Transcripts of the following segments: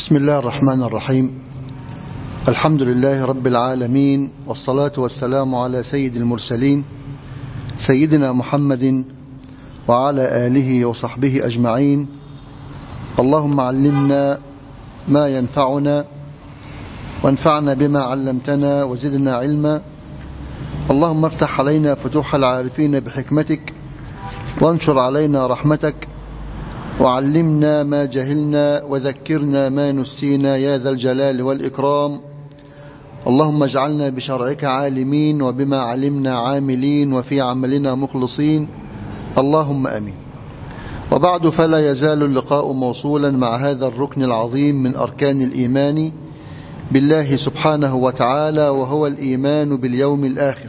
بسم الله الرحمن الرحيم الحمد لله رب العالمين والصلاة والسلام على سيد المرسلين سيدنا محمد وعلى آله وصحبه أجمعين اللهم علمنا ما ينفعنا وانفعنا بما علمتنا وزدنا علما اللهم افتح علينا فتوح العارفين بحكمتك وانشر علينا رحمتك وعلمنا ما جهلنا وذكرنا ما نسينا يا ذا الجلال والإكرام اللهم اجعلنا بشرعك عالمين وبما علمنا عاملين وفي عملنا مخلصين اللهم أمين وبعد فلا يزال اللقاء موصولا مع هذا الركن العظيم من أركان الإيمان بالله سبحانه وتعالى وهو الإيمان باليوم الآخر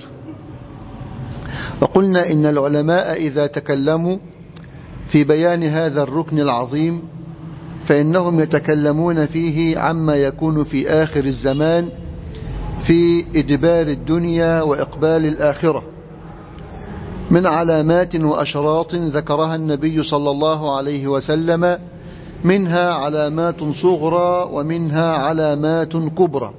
وقلنا إن العلماء إذا تكلموا في بيان هذا الركن العظيم فإنهم يتكلمون فيه عما يكون في آخر الزمان في إدبار الدنيا وإقبال الآخرة من علامات وأشراط ذكرها النبي صلى الله عليه وسلم منها علامات صغرى ومنها علامات كبرى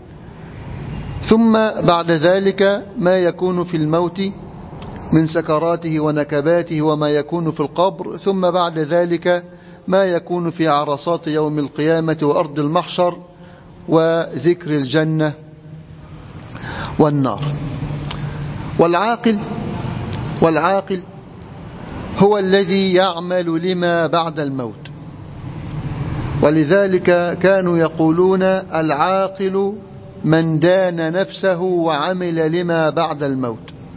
ثم بعد ذلك ما يكون في الموت من سكراته ونكباته وما يكون في القبر ثم بعد ذلك ما يكون في عرصات يوم القيامة وأرض المحشر وذكر الجنة والنار والعاقل والعاقل هو الذي يعمل لما بعد الموت ولذلك كانوا يقولون العاقل من دان نفسه وعمل لما بعد الموت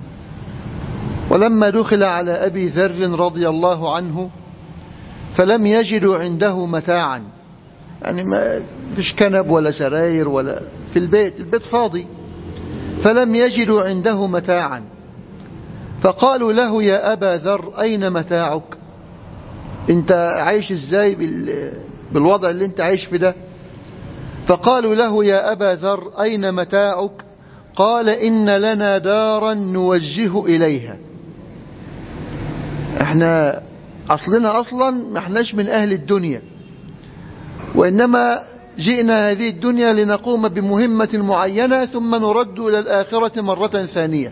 ولما دخل على أبي ذر رضي الله عنه فلم يجدوا عنده متاعا يعني ما فيش كنب ولا سراير ولا في البيت البيت فاضي فلم يجدوا عنده متاعا فقالوا له يا أبا ذر أين متاعك انت عايش ازاي بالوضع اللي انت عايش في ده فقالوا له يا أبا ذر أين متاعك قال إن لنا دارا نوجه إليها احنا أصلنا أصلا ما احناش من أهل الدنيا وإنما جئنا هذه الدنيا لنقوم بمهمة معينة ثم نرد إلى الآخرة مرة ثانية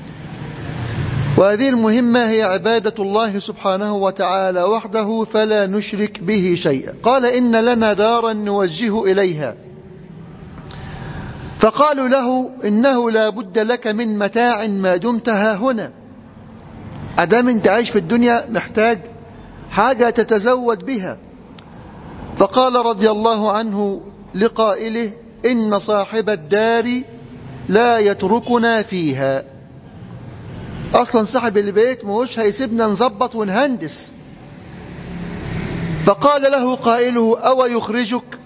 وهذه المهمة هي عبادة الله سبحانه وتعالى وحده فلا نشرك به شيئا قال إن لنا دارا نوجه إليها فقالوا له إنه لا بد لك من متاع ما دمت ها هنا أدام أنت عايش في الدنيا محتاج حاجة تتزود بها فقال رضي الله عنه لقائله إن صاحب الدار لا يتركنا فيها أصلا صاحب البيت مهوش هيسيبنا نظبط ونهندس فقال له قائله أو يخرجك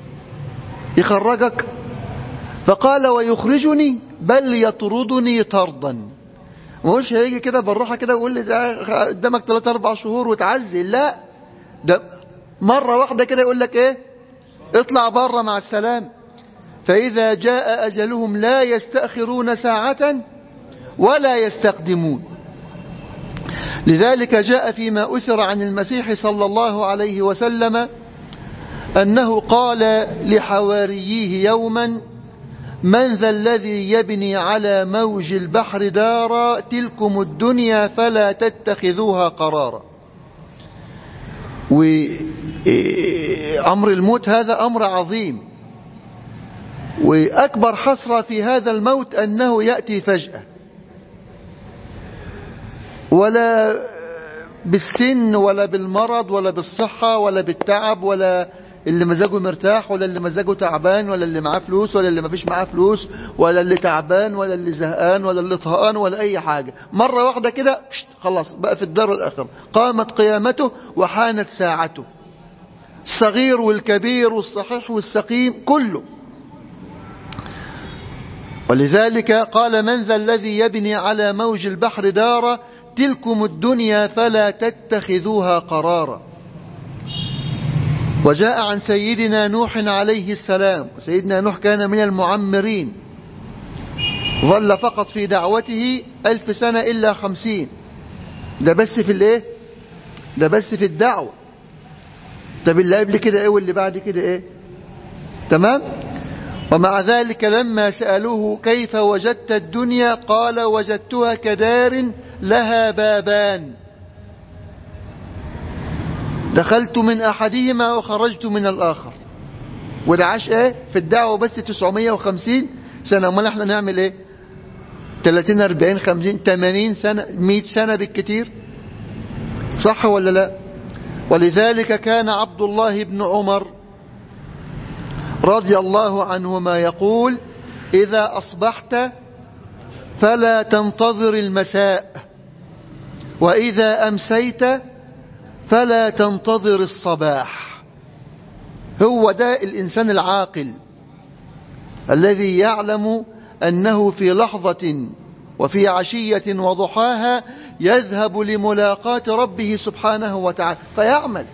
يخرجك فقال ويخرجني بل يطردني طردا مش هيجي كده بالراحة كده ويقول لي ده قدامك 3 4 شهور وتعزل لا ده مرة واحدة كده يقول لك ايه اطلع بره مع السلام فإذا جاء أجلهم لا يستأخرون ساعة ولا يستقدمون لذلك جاء فيما أثر عن المسيح صلى الله عليه وسلم أنه قال لحوارييه يوما من ذا الذي يبني على موج البحر دارا تلكم الدنيا فلا تتخذوها قرارا وأمر الموت هذا أمر عظيم وأكبر حسرة في هذا الموت أنه يأتي فجأة ولا بالسن ولا بالمرض ولا بالصحة ولا بالتعب ولا اللي مزاجه مرتاح ولا اللي مزاجه تعبان ولا اللي معاه فلوس ولا اللي ما فيش معاه فلوس ولا اللي تعبان ولا اللي زهقان ولا اللي طهقان ولا أي حاجة مرة واحدة كده خلاص بقى في الدار الآخر قامت قيامته وحانت ساعته الصغير والكبير والصحيح والسقيم كله ولذلك قال من ذا الذي يبني على موج البحر دارا تلكم الدنيا فلا تتخذوها قرارا وجاء عن سيدنا نوح عليه السلام سيدنا نوح كان من المعمرين ظل فقط في دعوته ألف سنة إلا خمسين ده بس في الايه ده بس في الدعوة طب اللي قبل كده ايه واللي بعد كده ايه تمام ومع ذلك لما سألوه كيف وجدت الدنيا قال وجدتها كدار لها بابان دخلت من أحدهما وخرجت من الآخر وده عاش ايه في الدعوة بس 950 سنة امال احنا نعمل ايه 30 40 50 80 سنة 100 سنة بالكتير صح ولا لا ولذلك كان عبد الله بن عمر رضي الله عنهما يقول إذا أصبحت فلا تنتظر المساء وإذا أمسيت فلا تنتظر الصباح هو ده الإنسان العاقل الذي يعلم أنه في لحظة وفي عشية وضحاها يذهب لملاقاة ربه سبحانه وتعالى فيعمل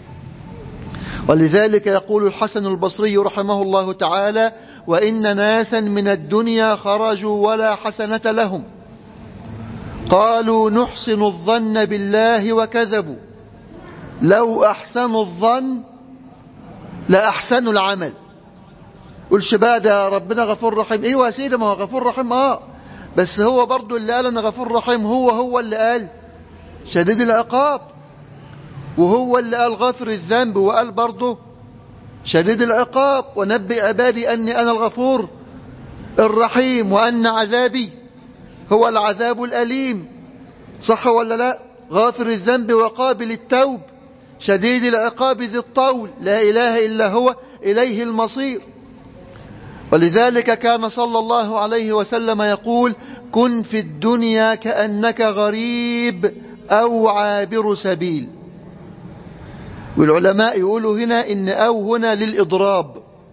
ولذلك يقول الحسن البصري رحمه الله تعالى وإن ناسا من الدنيا خرجوا ولا حسنة لهم قالوا نحسن الظن بالله وكذبوا لو أحسنوا الظن لأحسنوا العمل قلش بقى ده ربنا غفور رحيم ايوه يا سيدي ما هو غفور رحيم اه بس هو برضو اللي قال انا غفور رحيم هو هو اللي قال شديد العقاب وهو اللي قال غافر الذنب وقال برضه شديد العقاب ونبئ عبادي أني أنا الغفور الرحيم وأن عذابي هو العذاب الأليم صح ولا لا غافر الذنب وقابل التوب شديد العقاب ذي الطول لا إله إلا هو إليه المصير ولذلك كان صلى الله عليه وسلم يقول كن في الدنيا كأنك غريب أو عابر سبيل والعلماء يقولوا هنا إن أو هنا للإضراب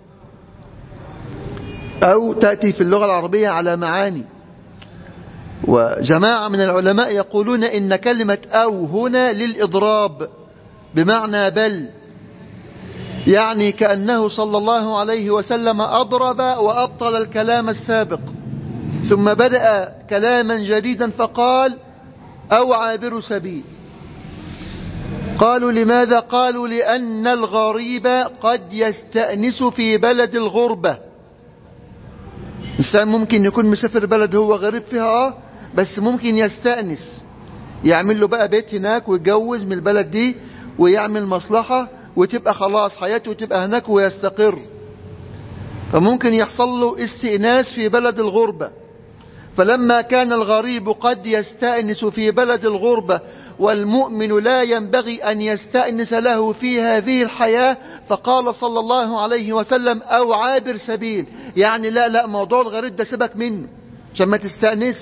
أو تأتي في اللغة العربية على معاني وجماعة من العلماء يقولون إن كلمة أو هنا للإضراب بمعنى بل يعني كأنه صلى الله عليه وسلم أضرب وأبطل الكلام السابق ثم بدأ كلاما جديدا فقال أو عابر سبيل قالوا لماذا قالوا لأن الغريب قد يستأنس في بلد الغربة إنسان ممكن يكون مسافر بلد هو غريب فيها آه بس ممكن يستأنس يعمل له بقى بيت هناك ويتجوز من البلد دي ويعمل مصلحة وتبقى خلاص حياته تبقى هناك ويستقر فممكن يحصل له استئناس في بلد الغربة فلما كان الغريب قد يستأنس في بلد الغربة والمؤمن لا ينبغي أن يستأنس له في هذه الحياة فقال صلى الله عليه وسلم أو عابر سبيل يعني لا لا موضوع الغريب ده سيبك منه عشان ما تستأنس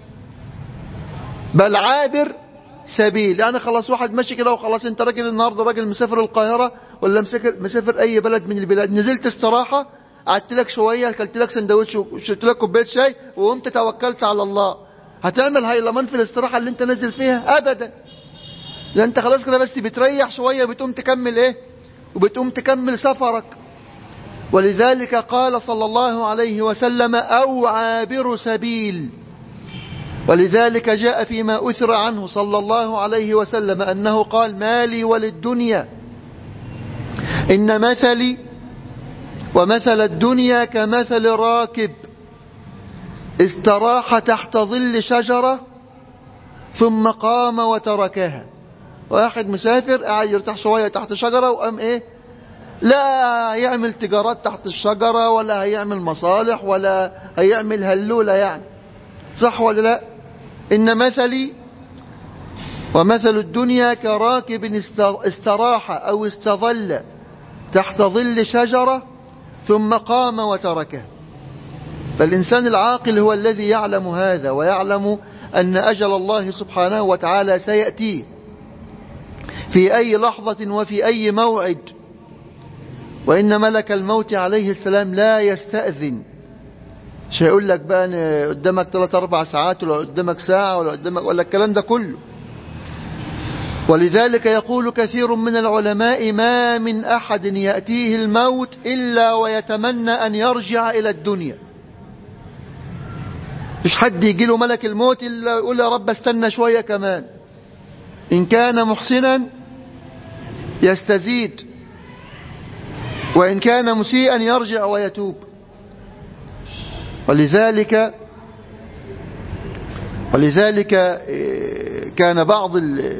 بل عابر سبيل يعني خلاص واحد ماشي كده وخلاص انت راجل النهارده راجل مسافر القاهرة ولا مسافر مسافر اي بلد من البلاد نزلت استراحة قعدت لك شوية اكلت لك سندوتش وشربت لك كوبايه شاي وقمت توكلت على الله هتعمل هيلمان في الاستراحة اللي انت نازل فيها ابدا ده انت خلاص كده بس بتريح شوية بتقوم تكمل ايه وبتقوم تكمل سفرك ولذلك قال صلى الله عليه وسلم او عابر سبيل ولذلك جاء فيما أثر عنه صلى الله عليه وسلم أنه قال مالي وللدنيا إن مثلي ومثل الدنيا كمثل راكب استراح تحت ظل شجرة ثم قام وتركها واحد مسافر قاعد يرتاح شوية تحت شجرة وقام ايه لا هيعمل تجارات تحت الشجرة ولا هيعمل مصالح ولا هيعمل هلولة يعني صح ولا لا إن مثلي ومثل الدنيا كراكب استراح أو استظل تحت ظل شجرة ثم قام وتركه فالإنسان العاقل هو الذي يعلم هذا ويعلم أن أجل الله سبحانه وتعالى سيأتيه في أي لحظة وفي أي موعد وإن ملك الموت عليه السلام لا يستأذن مش هيقول لك بقى أن قدامك 3 4 ساعات ولا قدامك ساعة ولا قدامك ولا الكلام ده كله ولذلك يقول كثير من العلماء ما من أحد يأتيه الموت إلا ويتمنى أن يرجع إلى الدنيا مش حد يجي له ملك الموت إلا يقول يا رب استنى شوية كمان إن كان محسنا يستزيد وإن كان مسيئا يرجع ويتوب ولذلك ولذلك كان بعض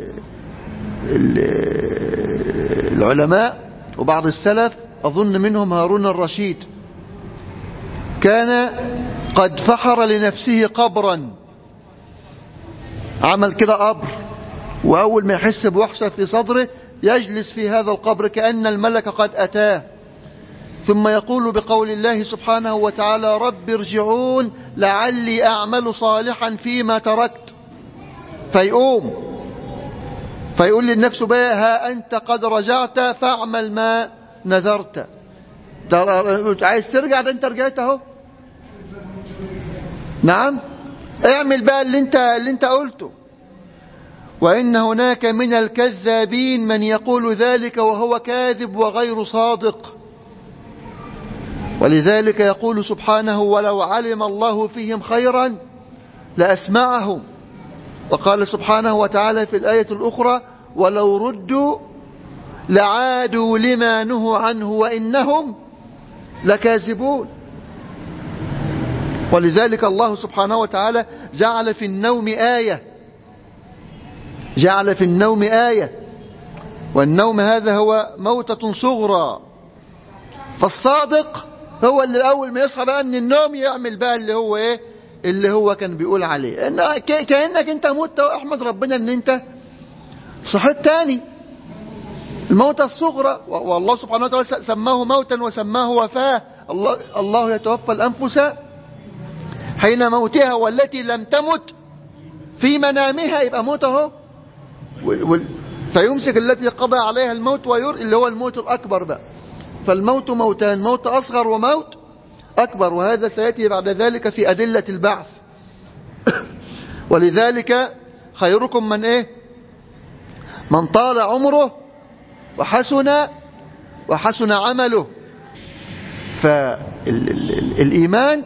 العلماء وبعض السلف أظن منهم هارون الرشيد كان قد فحر لنفسه قبرا عمل كده قبر وأول ما يحس بوحشة في صدره يجلس في هذا القبر كأن الملك قد أتاه ثم يقول بقول الله سبحانه وتعالى رب ارجعون لعلي أعمل صالحا فيما تركت فيقوم فيقول للنفس بقى ها أنت قد رجعت فاعمل ما نذرت عايز ترجع ده انت رجعت اهو نعم اعمل بقى اللي انت اللي انت قلته وإن هناك من الكذابين من يقول ذلك وهو كاذب وغير صادق ولذلك يقول سبحانه ولو علم الله فيهم خيرا لأسمعهم وقال سبحانه وتعالى في الآية الأخرى ولو ردوا لعادوا لما نهوا عنه وإنهم لكاذبون ولذلك الله سبحانه وتعالى جعل في النوم آية جعل في النوم آية والنوم هذا هو موتة صغرى فالصادق هو اللي أول ما يصحى بقى من النوم يعمل بقى اللي هو إيه اللي هو كان بيقول عليه إن كأنك أنت مت احمد ربنا أن أنت صحيت تاني الموتة الصغرى والله سبحانه وتعالى سماه موتا وسماه وفاة الله, الله يتوفى الأنفس حين موتها والتي لم تمت في منامها يبقى موت اهو فيمسك التي قضى عليها الموت وير اللي هو الموت الأكبر بقى فالموت موتان موت أصغر وموت أكبر وهذا سيأتي بعد ذلك في أدلة البعث ولذلك خيركم من إيه من طال عمره وحسن وحسن عمله فالإيمان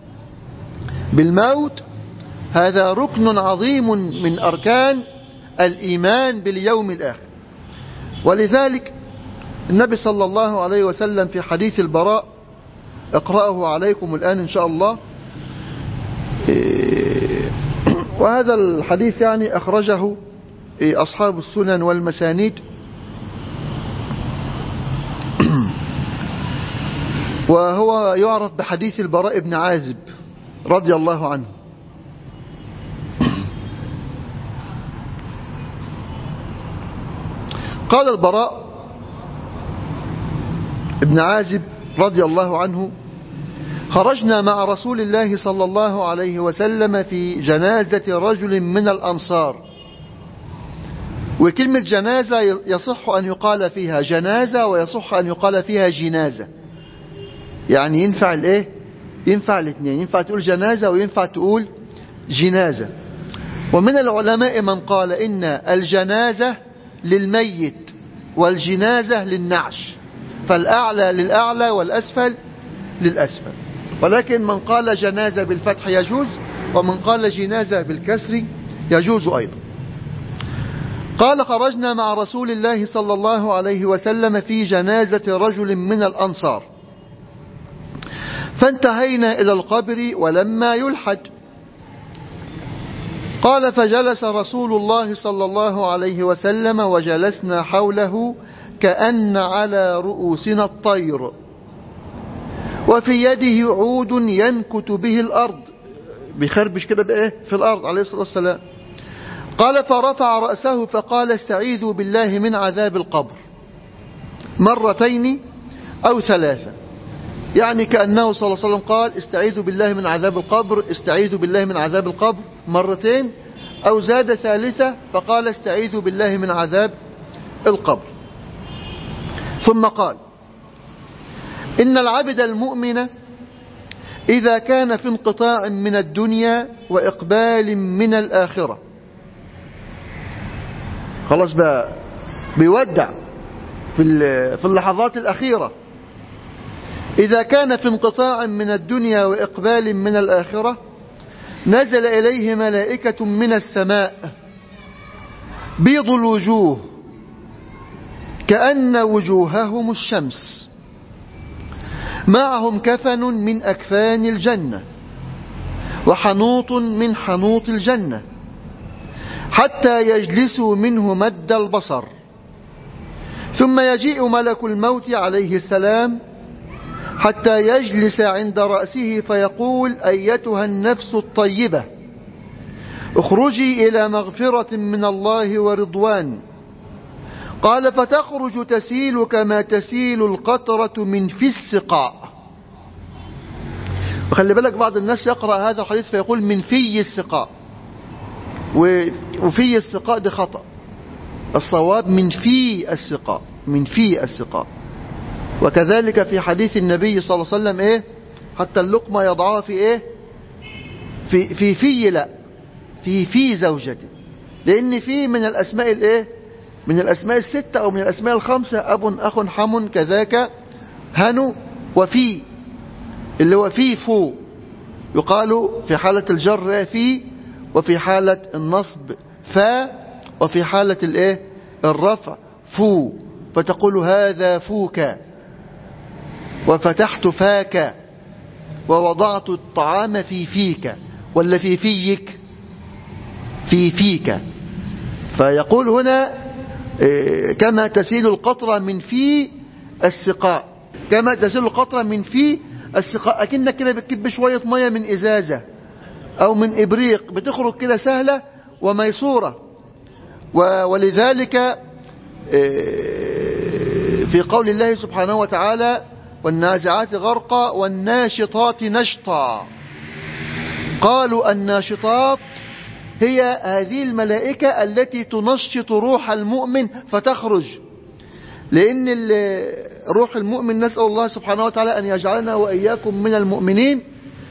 بالموت هذا ركن عظيم من أركان الإيمان باليوم الآخر ولذلك النبي صلى الله عليه وسلم في حديث البراء اقرأه عليكم الآن إن شاء الله وهذا الحديث يعني أخرجه أصحاب السنن والمسانيد وهو يعرف بحديث البراء بن عازب رضي الله عنه قال البراء ابن عازب رضي الله عنه خرجنا مع رسول الله صلى الله عليه وسلم في جنازة رجل من الأنصار وكلمة جنازة يصح أن يقال فيها جنازة ويصح أن يقال فيها جنازة يعني ينفع الايه ينفع الاثنين ينفع تقول جنازة وينفع تقول جنازة ومن العلماء من قال إن الجنازة للميت والجنازة للنعش فالأعلى للأعلى والأسفل للأسفل ولكن من قال جنازة بالفتح يجوز ومن قال جنازة بالكسر يجوز أيضا قال خرجنا مع رسول الله صلى الله عليه وسلم في جنازة رجل من الأنصار فانتهينا إلى القبر ولما يلحد قال فجلس رسول الله صلى الله عليه وسلم وجلسنا حوله كأن على رؤوسنا الطير وفي يده عود ينكت به الأرض بيخربش كده بإيه في الأرض عليه الصلاة والسلام قال فرفع رأسه فقال استعيذوا بالله من عذاب القبر مرتين أو ثلاثة يعني كأنه صلى الله عليه وسلم قال استعيذوا بالله من عذاب القبر استعيذوا بالله من عذاب القبر مرتين أو زاد ثالثة فقال استعيذوا بالله من عذاب القبر ثم قال إن العبد المؤمن إذا كان في انقطاع من الدنيا وإقبال من الآخرة خلاص بقى بيودع في اللحظات الأخيرة إذا كان في انقطاع من الدنيا وإقبال من الآخرة نزل إليه ملائكة من السماء بيض الوجوه كأن وجوههم الشمس معهم كفن من أكفان الجنة وحنوط من حنوط الجنة حتى يجلسوا منه مد البصر ثم يجيء ملك الموت عليه السلام حتى يجلس عند رأسه فيقول أيتها النفس الطيبة اخرجي إلى مغفرة من الله ورضوان قال فتخرج تسيل كما تسيل القطرة من في السقاء وخلي بالك بعض الناس يقرأ هذا الحديث فيقول من في السقاء وفي السقاء ده خطأ الصواب من في السقاء من في السقاء وكذلك في حديث النبي صلى الله عليه وسلم ايه حتى اللقمة يضعها في ايه في في في لا في في زوجته لان في من الاسماء الايه من الاسماء الستة او من الاسماء الخمسة اب اخ حم كذاك هنو وفي اللي هو في فو يقال في حالة الجر في وفي حالة النصب فا وفي حالة الايه الرفع فو فتقول هذا فوك وفتحت فاك ووضعت الطعام في فيك ولا في فيك في فيك فيقول هنا كما تسيل القطرة من في السقاء كما تسيل القطرة من في السقاء أكنك كده بتكب شوية مية من إزازة أو من إبريق بتخرج كده سهلة وميسورة ولذلك في قول الله سبحانه وتعالى والنازعات غرقا والناشطات نشطا قالوا الناشطات هي هذه الملائكة التي تنشط روح المؤمن فتخرج لأن روح المؤمن نسأل الله سبحانه وتعالى أن يجعلنا وإياكم من المؤمنين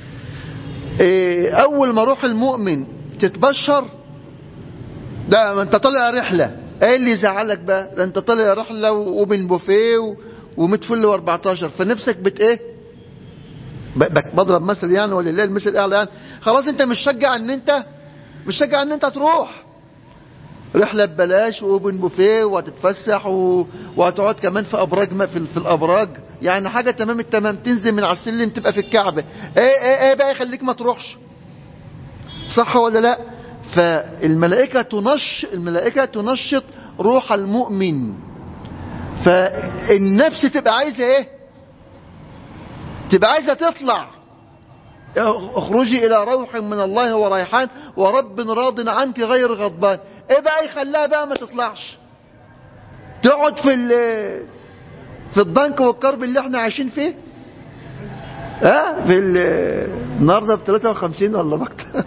أول ما روح المؤمن تتبشر ده ما انت طالع رحلة ايه اللي يزعلك بقى ده انت طالع رحلة وبن بوفيه ومتفل و14 فنفسك بت ايه بضرب مثل يعني ولله المثل الاعلى يعني خلاص انت مش شجع ان انت مش شجع ان انت تروح رحلة ببلاش وبن بوفيه وهتتفسح و... وهتقعد كمان في ابراج ما في, في الابراج يعني حاجة تمام التمام تنزل من على السلم تبقى في الكعبة ايه ايه ايه بقى يخليك ما تروحش صح ولا لا فالملائكة تنش الملائكة تنشط روح المؤمن فالنفس تبقى عايزة ايه تبقى عايزة تطلع اخرجي الى روح من الله وريحان ورب راض عنك غير غضبان ايه بقى يخليها بقى ما تطلعش تقعد في في الضنك والكرب اللي احنا عايشين فيه ها في النهارده ب 53 ولا بكتر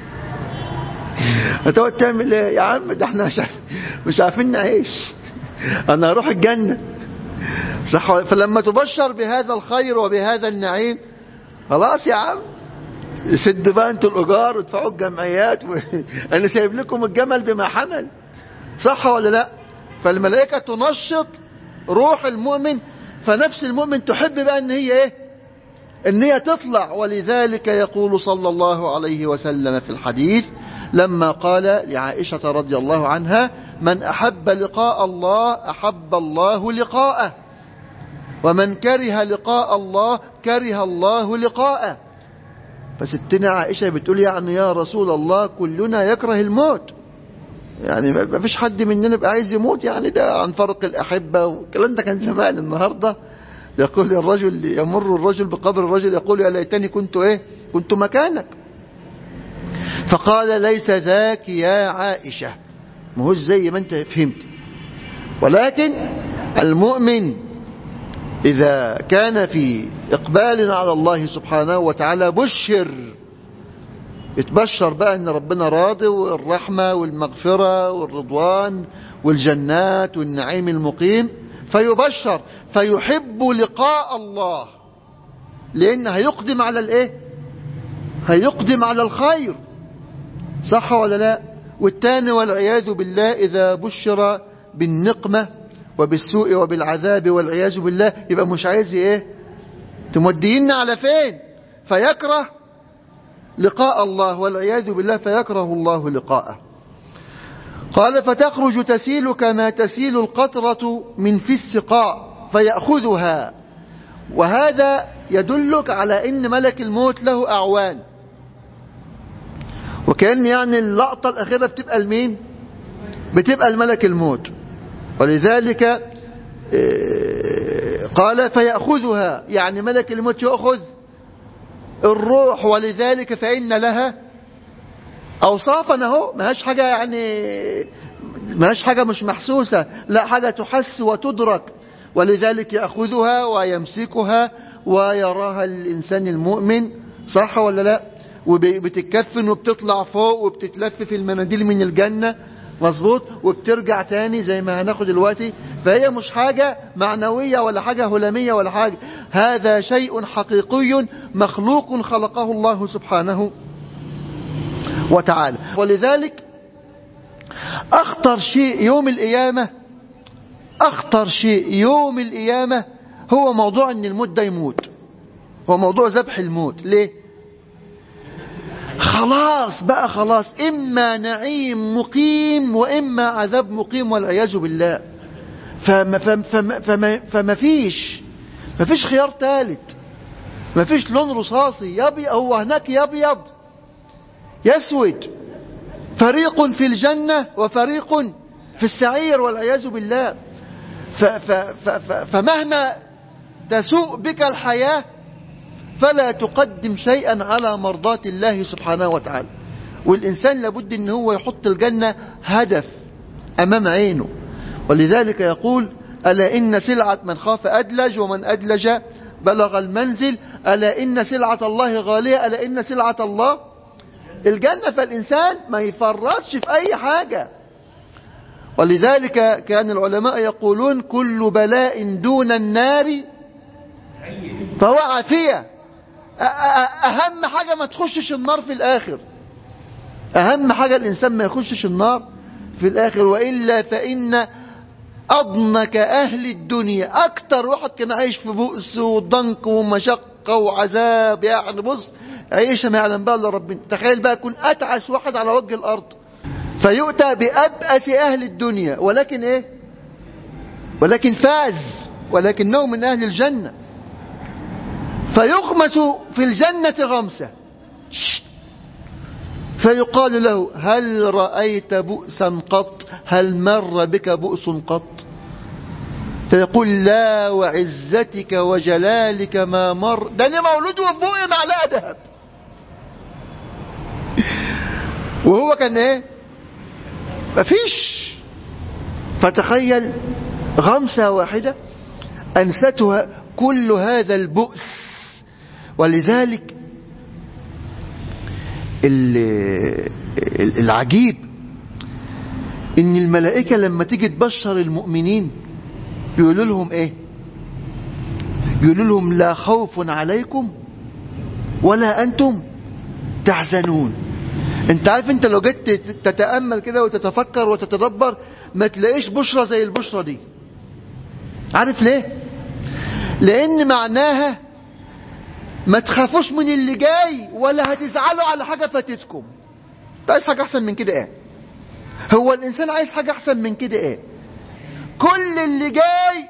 هتقعد تعمل ايه يا عم ده احنا مش مش عارفين نعيش انا هروح الجنة صح فلما تبشر بهذا الخير وبهذا النعيم خلاص يا عم سدوا بقى انتوا الايجار وادفعوا الجمعيات و... انا سايب لكم الجمل بما حمل صح ولا لا فالملائكه تنشط روح المؤمن فنفس المؤمن تحب بقى ان هي ايه ان هي تطلع ولذلك يقول صلى الله عليه وسلم في الحديث لما قال لعائشة رضي الله عنها من أحب لقاء الله أحب الله لقاءه ومن كره لقاء الله كره الله لقاءه فستنا عائشة بتقول يعني يا رسول الله كلنا يكره الموت يعني ما فيش حد مننا يبقى عايز يموت يعني ده عن فرق الأحبة والكلام ده كان زمان النهاردة يقول الرجل يمر الرجل بقبر الرجل يقول يا ليتني كنت ايه كنت مكانك فقال ليس ذاك يا عائشة ما هو زي ما انت فهمت ولكن المؤمن إذا كان في إقبال على الله سبحانه وتعالى بشر يتبشر بقى ان ربنا راضي والرحمة والمغفرة والرضوان والجنات والنعيم المقيم فيبشر فيحب لقاء الله لان هيقدم على الايه هيقدم على الخير صح ولا لا والتاني والعياذ بالله اذا بشر بالنقمة وبالسوء وبالعذاب والعياذ بالله يبقى مش عايز ايه تمدينا على فين فيكره لقاء الله والعياذ بالله فيكره الله لقاءه قال فتخرج تسيل كما تسيل القطرة من في السقاء فيأخذها وهذا يدلك على ان ملك الموت له اعوان وكأن يعني اللقطة الأخيرة بتبقى لمين بتبقى الملك الموت ولذلك قال فيأخذها يعني ملك الموت يأخذ الروح ولذلك فإن لها أوصافا اهو ما هاش حاجة يعني ما هاش حاجة مش محسوسة لا حاجة تحس وتدرك ولذلك يأخذها ويمسكها ويراها الإنسان المؤمن صح ولا لا وبتتكفن وبتطلع فوق وبتتلف في المناديل من الجنة مظبوط وبترجع تاني زي ما هناخد دلوقتي فهي مش حاجة معنوية ولا حاجة هلامية ولا حاجة هذا شيء حقيقي مخلوق خلقه الله سبحانه وتعالى ولذلك أخطر شيء يوم القيامة أخطر شيء يوم القيامة هو موضوع أن الموت ده يموت هو موضوع ذبح الموت ليه خلاص بقى خلاص إما نعيم مقيم وإما عذاب مقيم والعياذ بالله فما, فما, فما, فما فيش ما فيش خيار ثالث ما فيش لون رصاصي يبي هو هناك يبيض يسود فريق في الجنة وفريق في السعير والعياذ بالله ف ف ف ف فمهما تسوء بك الحياة فلا تقدم شيئا على مرضاة الله سبحانه وتعالى والإنسان لابد أن هو يحط الجنة هدف أمام عينه ولذلك يقول ألا إن سلعة من خاف أدلج ومن أدلج بلغ المنزل ألا إن سلعة الله غالية ألا إن سلعة الله الجنة فالإنسان ما يفرطش في أي حاجة ولذلك كان العلماء يقولون كل بلاء دون النار فهو عافية أهم حاجة ما تخشش النار في الآخر أهم حاجة الإنسان ما يخشش النار في الآخر وإلا فإن أضنك أهل الدنيا أكتر واحد كان عايش في بؤس وضنك ومشقة وعذاب يعني بص عيشة ما يعلم بها إلا ربنا تخيل بقى يكون أتعس واحد على وجه الأرض فيؤتى بأبأس أهل الدنيا ولكن إيه ولكن فاز ولكنه من أهل الجنة فيغمس في الجنة غمسة فيقال له هل رأيت بؤسا قط هل مر بك بؤس قط فيقول لا وعزتك وجلالك ما مر ده انا مولود وابوي معلقه ذهب وهو كان ايه مفيش فتخيل غمسة واحدة أنستها كل هذا البؤس ولذلك العجيب ان الملائكة لما تيجي تبشر المؤمنين يقولوا لهم ايه يقولوا لهم لا خوف عليكم ولا انتم تحزنون انت عارف انت لو جيت تتأمل كده وتتفكر وتتدبر ما تلاقيش بشرة زي البشرة دي عارف ليه لان معناها ما تخافوش من اللي جاي ولا هتزعلوا على حاجة فاتتكم انت عايز حاجة احسن من كده ايه هو الانسان عايز حاجة احسن من كده ايه كل اللي جاي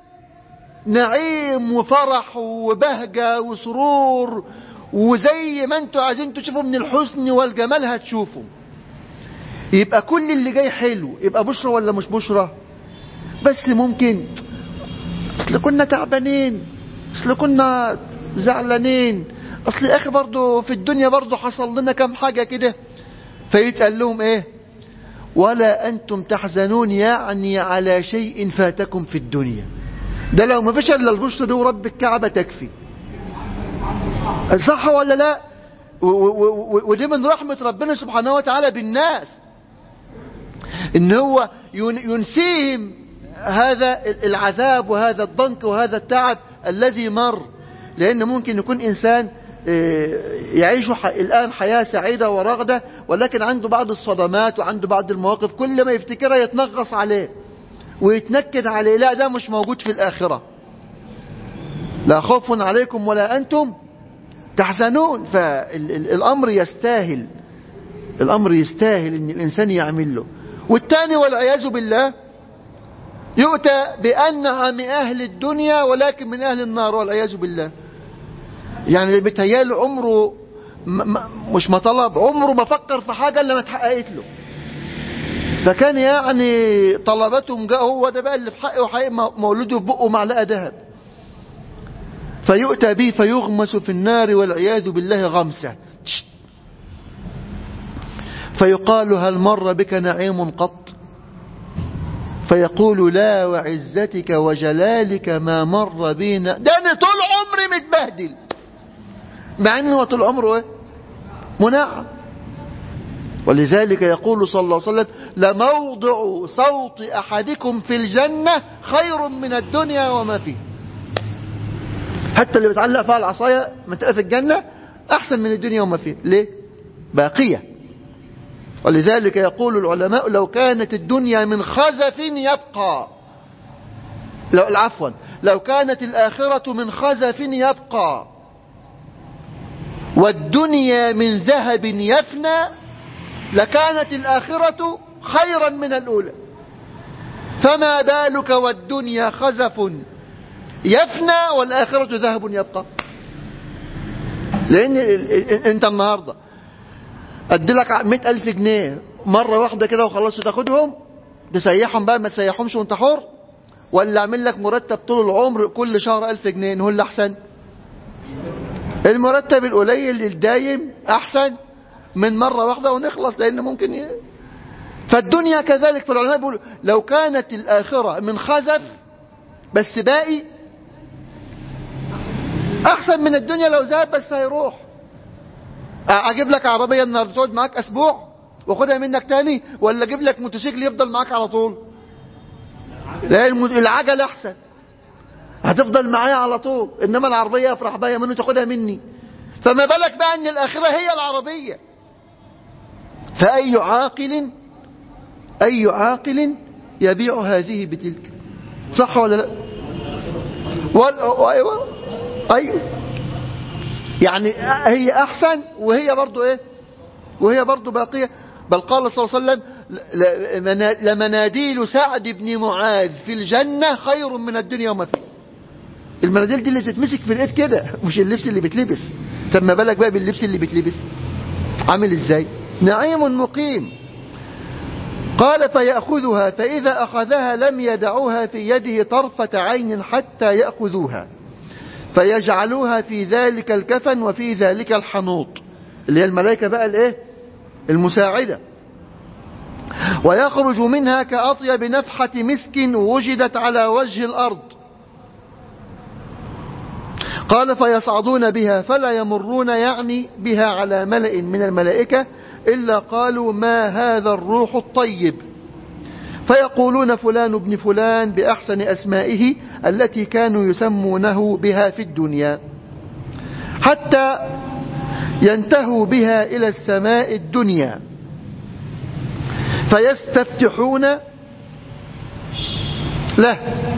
نعيم وفرح وبهجة وسرور وزي ما انتوا عايزين تشوفوا من الحسن والجمال هتشوفوا يبقى كل اللي جاي حلو يبقى بشرة ولا مش بشرة بس ممكن اصل كنا تعبانين اصل كنا زعلانين اصل يا اخي برضه في الدنيا برضه حصل لنا كام حاجة كده فيتقال لهم ايه ولا انتم تحزنون يعني على شيء فاتكم في الدنيا ده لو ما فيش الا البشرة دي ورب الكعبة تكفي صح ولا لا ودي من رحمة ربنا سبحانه وتعالى بالناس ان هو ينسيهم هذا العذاب وهذا الضنك وهذا التعب الذي مر لان ممكن يكون انسان يعيش الآن حياة سعيدة ورغدة ولكن عنده بعض الصدمات وعنده بعض المواقف كل ما يفتكرها يتنغص عليه ويتنكد عليه لا ده مش موجود في الآخرة لا خوف عليكم ولا أنتم تحزنون فالأمر يستاهل الأمر يستاهل أن الإنسان يعمل له والثاني والعياذ بالله يؤتى بأنعم أهل الدنيا ولكن من أهل النار والعياذ بالله يعني اللي بيتهيأله عمره م- م- مش ما طلب عمره ما فكر في حاجة إلا ما اتحققت له فكان يعني طلباتهم جاء هو ده بقى اللي في حقه وحقيقي مولوده في بقه معلقة ذهب فيؤتى به فيغمس في النار والعياذ بالله غمسة تشت. فيقال هل مر بك نعيم قط فيقول لا وعزتك وجلالك ما مر بينا ده انا طول عمري متبهدل مع انه طول عمره ايه منعم ولذلك يقول صلى الله عليه وسلم لموضع صوت احدكم في الجنة خير من الدنيا وما فيه حتى اللي بتعلق فيها العصاية منطقة في الجنة احسن من الدنيا وما فيه ليه باقية ولذلك يقول العلماء لو كانت الدنيا من خزف يبقى لو عفوا لو كانت الآخرة من خزف يبقى والدنيا من ذهب يفنى لكانت الآخرة خيرا من الأولى فما بالك والدنيا خزف يفنى والآخرة ذهب يبقى لأن أنت النهاردة أدلك مئة ألف جنيه مرة واحدة كده وخلاص تاخدهم تسيحهم بقى ما تسيحهمش وانت حر ولا أعمل لك مرتب طول العمر كل شهر ألف جنيه نقول اللي أحسن المرتب القليل الدايم أحسن من مرة واحدة ونخلص لأن ممكن ي... فالدنيا كذلك فالعلماء بيقولوا لو كانت الآخرة من خزف بس باقي أحسن من الدنيا لو ذهب بس هيروح أجيب لك عربية النهاردة تقعد معاك أسبوع واخدها منك تاني ولا أجيب لك موتوسيكل يفضل معاك على طول لا العجل أحسن هتفضل معايا على طول إنما العربية أفرح بيا منه تاخدها مني فما بالك بقى أن الآخرة هي العربية فأي عاقل أي عاقل يبيع هذه بتلك صح ولا لا وال... أيوة أيوة يعني هي أحسن وهي برضو إيه وهي برضو باقية بل قال صلى الله عليه وسلم لمناديل سعد بن معاذ في الجنة خير من الدنيا وما فيه المناديل دي اللي بتتمسك في الايد كده مش اللبس اللي بتلبس طب ما بالك بقى باللبس اللي بتلبس عامل ازاي نعيم مقيم قال فيأخذها فإذا أخذها لم يدعوها في يده طرفة عين حتى يأخذوها فيجعلوها في ذلك الكفن وفي ذلك الحنوط اللي هي الملائكة بقى الايه المساعدة ويخرج منها كأطيب نفحة مسك وجدت على وجه الأرض قال فيصعدون بها فلا يمرون يعني بها على ملأ من الملائكة إلا قالوا ما هذا الروح الطيب فيقولون فلان ابن فلان بأحسن أسمائه التي كانوا يسمونه بها في الدنيا حتى ينتهوا بها إلى السماء الدنيا فيستفتحون له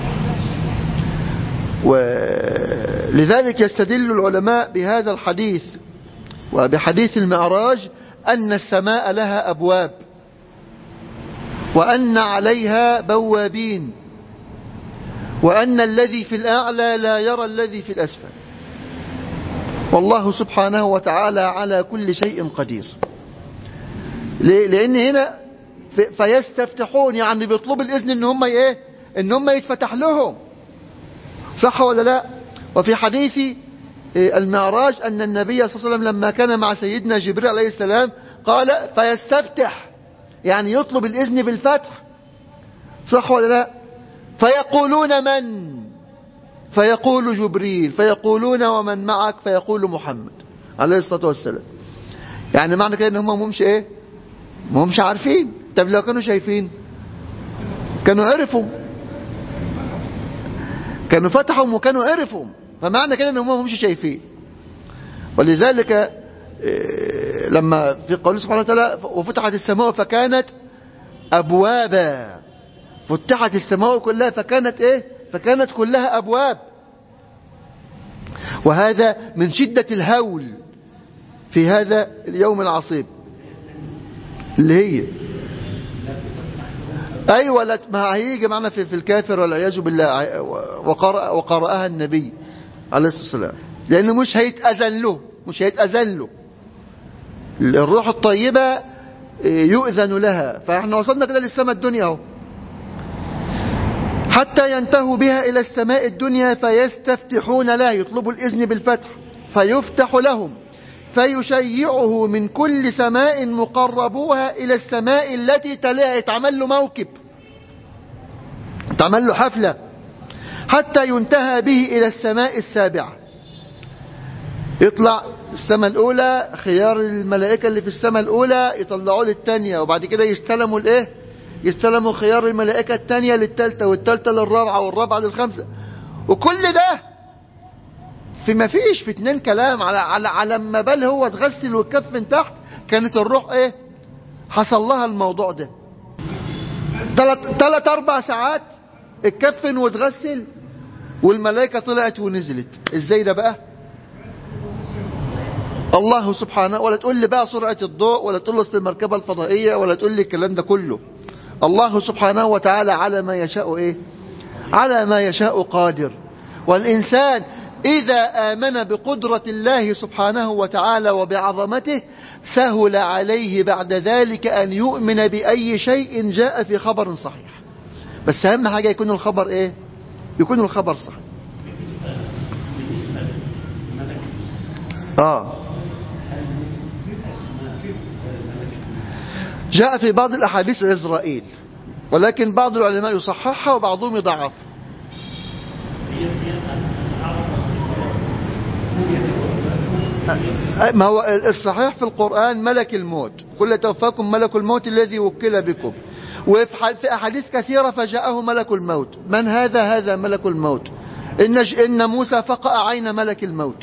ولذلك يستدل العلماء بهذا الحديث وبحديث المعراج أن السماء لها أبواب وأن عليها بوابين وأن الذي في الأعلى لا يرى الذي في الأسفل والله سبحانه وتعالى على كل شيء قدير لأن هنا فيستفتحون يعني بيطلب الإذن إن هم إيه إن هم يتفتح لهم صح ولا لا وفي حديث المعراج أن النبي صلى الله عليه وسلم لما كان مع سيدنا جبريل عليه السلام قال فيستفتح يعني يطلب الإذن بالفتح صح ولا لا فيقولون من فيقول جبريل فيقولون ومن معك فيقول محمد عليه الصلاة والسلام يعني معنى كده ان هم مش ايه ما همش عارفين طب لو كانوا شايفين كانوا عرفوا كانوا فتحوا وكانوا عرفوا فمعنى كده ان هم مش شايفين ولذلك لما في قوله سبحانه وتعالى وفتحت السماء فكانت أبوابا فتحت السماء كلها فكانت إيه فكانت كلها أبواب وهذا من شدة الهول في هذا اليوم العصيب اللي هي أيوة لا ما هيجي معنا في, في الكافر والعياذ بالله وقرأ وقرأها النبي عليه الصلاة والسلام لأنه مش هيتأذن له مش هيتأذن له الروح الطيبة يؤذن لها فاحنا وصلنا كده للسماء الدنيا اهو حتى ينتهوا بها إلى السماء الدنيا فيستفتحون لها يطلبوا الإذن بالفتح فيفتح لهم فيشيعه من كل سماء مقربوها إلى السماء التي تليها يتعمل له موكب يتعمل له حفلة حتى ينتهى به إلى السماء السابعة يطلع السماء الأولى خيار الملائكة اللي في السماء الأولى يطلعوا للتانية وبعد كده يستلموا الإيه يستلموا خيار الملائكة التانية للتالتة والتالتة للرابعة والرابعة للخمسة وكل ده في ما فيش في اتنين كلام على على على ما بال هو اتغسل والكف من تحت كانت الروح ايه حصل لها الموضوع ده ثلاث ثلاث اربع ساعات اتكفن واتغسل والملائكة طلعت ونزلت ازاي ده بقى الله سبحانه ولا تقول لي بقى سرعة الضوء ولا تقول لي اصل المركبة الفضائية ولا تقول لي الكلام ده كله الله سبحانه وتعالى على ما يشاء ايه على ما يشاء قادر والإنسان إذا آمن بقدرة الله سبحانه وتعالى وبعظمته سهل عليه بعد ذلك أن يؤمن بأي شيء جاء في خبر صحيح بس أهم حاجة يكون الخبر إيه يكون الخبر صحيح آه جاء في بعض الأحاديث إسرائيل ولكن بعض العلماء يصححها وبعضهم يضعفها ما هو الصحيح في القرآن ملك الموت كل توفاكم ملك الموت الذي وكل بكم وفي أحاديث كثيرة فجاءه ملك الموت من هذا هذا ملك الموت إن, إن موسى فقأ عين ملك الموت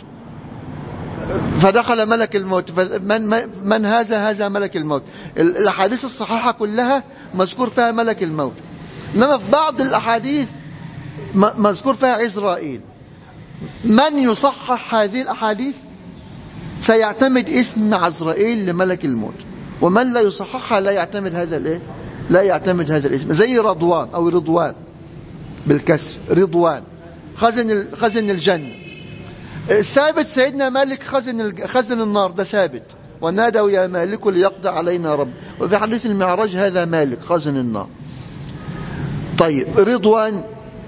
فدخل ملك الموت من, من هذا هذا ملك الموت الأحاديث الصحيحة كلها مذكور فيها ملك الموت إنما في بعض الأحاديث مذكور فيها عزرائيل من يصحح هذه الأحاديث فيعتمد اسم عزرائيل لملك الموت ومن لا يصححها لا يعتمد هذا الايه لا يعتمد هذا الاسم زي رضوان او رضوان بالكسر رضوان خزن خزن الجنه ثابت سيدنا مالك خزن خزن النار ده ثابت ونادوا يا مالك ليقضى علينا رب وفي حديث المعراج هذا مالك خزن النار طيب رضوان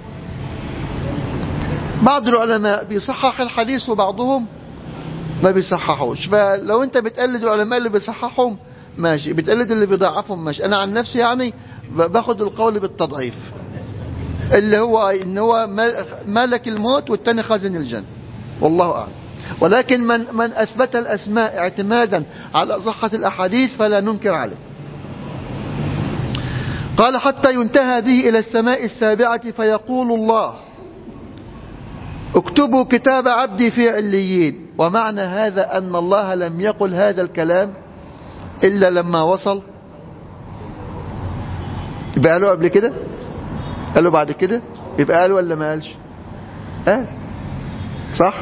بعض العلماء بيصحح الحديث وبعضهم ما بيصححوش فلو انت بتقلد العلماء اللي بيصححهم ماشي بتقلد اللي بيضعفهم ماشي انا عن نفسي يعني باخد القول بالتضعيف اللي هو ان هو ملك الموت والتاني خازن الجنة والله اعلم ولكن من من اثبت الاسماء اعتمادا على صحة الاحاديث فلا ننكر عليه قال حتى ينتهى به الى السماء السابعة فيقول الله اكتبوا كتاب عبدي في عليين ومعنى هذا أن الله لم يقل هذا الكلام إلا لما وصل يبقى قالوا قبل كده قالوا بعد كده يبقى قالوا ولا ما قالش قال صح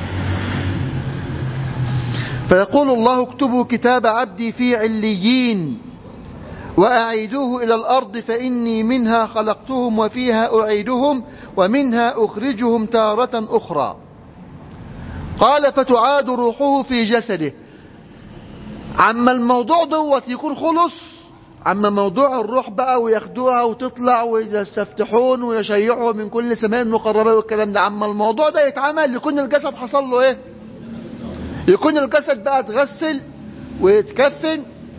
فيقول الله اكتبوا كتاب عبدي في عليين وأعيدوه إلى الأرض فإني منها خلقتهم وفيها أعيدهم ومنها أخرجهم تارة أخرى قال فتعاد روحه في جسده عما الموضوع دوت يكون خلص عما موضوع الروح بقى وياخدوها وتطلع ويستفتحون ويشيعوا من كل سماء مقربة والكلام ده عما الموضوع ده يتعمل يكون الجسد حصل له ايه يكون الجسد بقى اتغسل ويتكفن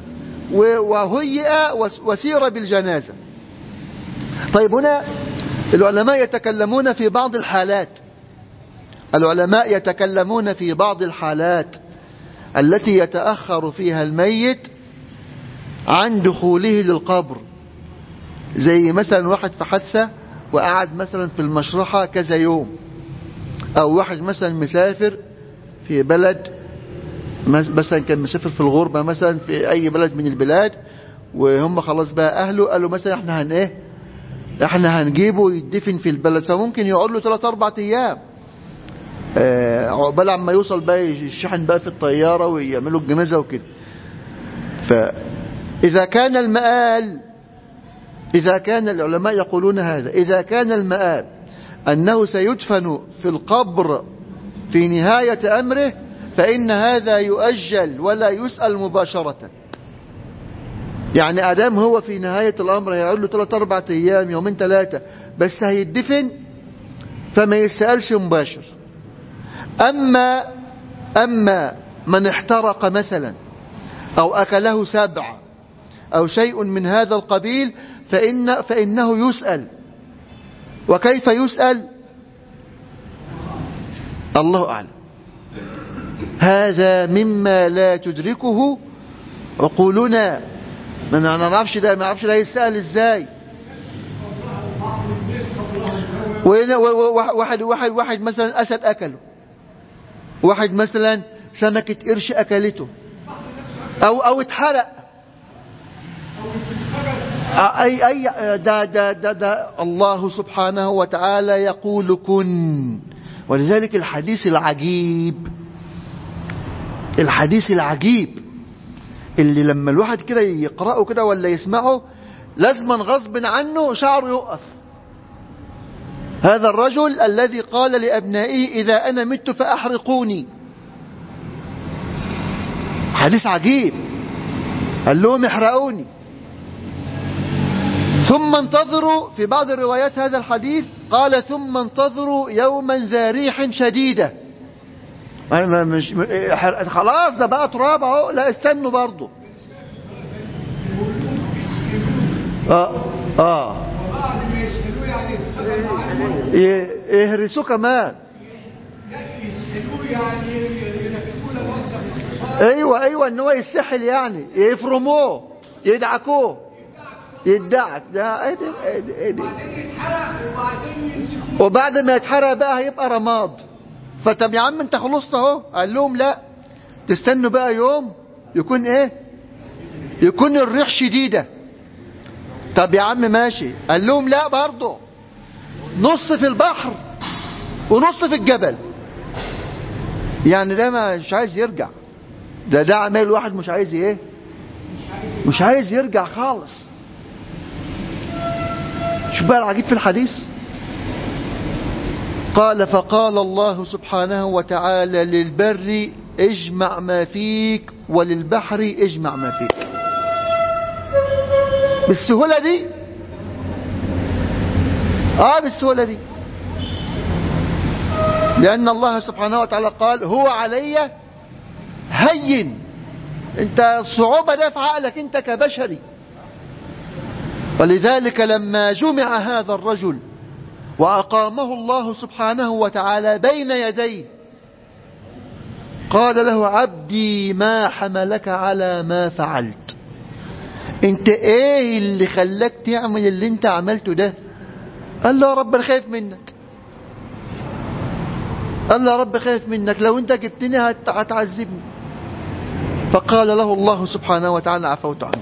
وهيئ وسير بالجنازة طيب هنا العلماء يتكلمون في بعض الحالات العلماء يتكلمون في بعض الحالات التي يتأخر فيها الميت عن دخوله للقبر زي مثلا واحد في حادثة وقعد مثلا في المشرحة كذا يوم أو واحد مثلا مسافر في بلد مثلا كان مسافر في الغربة مثلا في أي بلد من البلاد وهم خلاص بقى أهله قالوا مثلا احنا هن ايه احنا هنجيبه يدفن في البلد فممكن يقعد له 3 4 ايام عقبال عما يوصل بقى يشحن بقى في الطيارة ويعملوا الجنازة وكده فإذا كان المآل إذا كان العلماء يقولون هذا إذا كان المآل أنه سيدفن في القبر في نهاية أمره فإن هذا يؤجل ولا يسأل مباشرة يعني أدام هو في نهاية الأمر هيقول له ثلاثة أربعة أيام يومين ثلاثة بس هيدفن فما يسألش مباشر أما أما من احترق مثلا أو أكله سبع أو شيء من هذا القبيل فإن فإنه يسأل وكيف يسأل الله أعلم هذا مما لا تدركه عقولنا ما نعرفش ده ما نعرفش ده يسأل ازاي واحد واحد واحد مثلا اسد اكله واحد مثلا سمكة قرش اكلته او او اتحرق اي اي ده ده ده, ده الله سبحانه وتعالى يقول كن ولذلك الحديث العجيب الحديث العجيب اللي لما الواحد كده يقرأه كده ولا يسمعه لازما غصب عنه شعره يقف هذا الرجل الذي قال لأبنائه إذا أنا مت فأحرقوني حديث عجيب قال لهم احرقوني ثم انتظروا في بعض الروايات هذا الحديث قال ثم انتظروا يوما ذا ريح شديدة مش خلاص ده بقى تراب اهو لا استنوا برضه اه اه يهرسوه كمان ايوه ايوه ان هو يستحل يعني يفرموه يدعكوه يدعك ده ايه ده ايه ده, إيه ده. وبعد ما يتحرق بقى هيبقى رماد فطب يا عم انت خلصت اهو قال لهم لا تستنوا بقى يوم يكون ايه يكون الريح شديدة طب يا عم ماشي قال لهم لا برضه نص في البحر ونص في الجبل يعني ده مش عايز يرجع ده ده عمال واحد مش عايز ايه مش عايز يرجع خالص شوف بقى العجيب في الحديث قال فقال الله سبحانه وتعالى للبر اجمع ما فيك وللبحر اجمع ما فيك بالسهولة دي اه بالسهولة دي لأن الله سبحانه وتعالى قال هو علي هين انت الصعوبة ده في عقلك انت كبشري ولذلك لما جمع هذا الرجل وأقامه الله سبحانه وتعالى بين يديه قال له عبدي ما حملك على ما فعلت انت ايه اللي خلاك تعمل اللي انت عملته ده قال له يا رب انا خايف منك قال له يا رب خايف منك لو انت جبتني هتعذبني فقال له الله سبحانه وتعالى عفوت عنك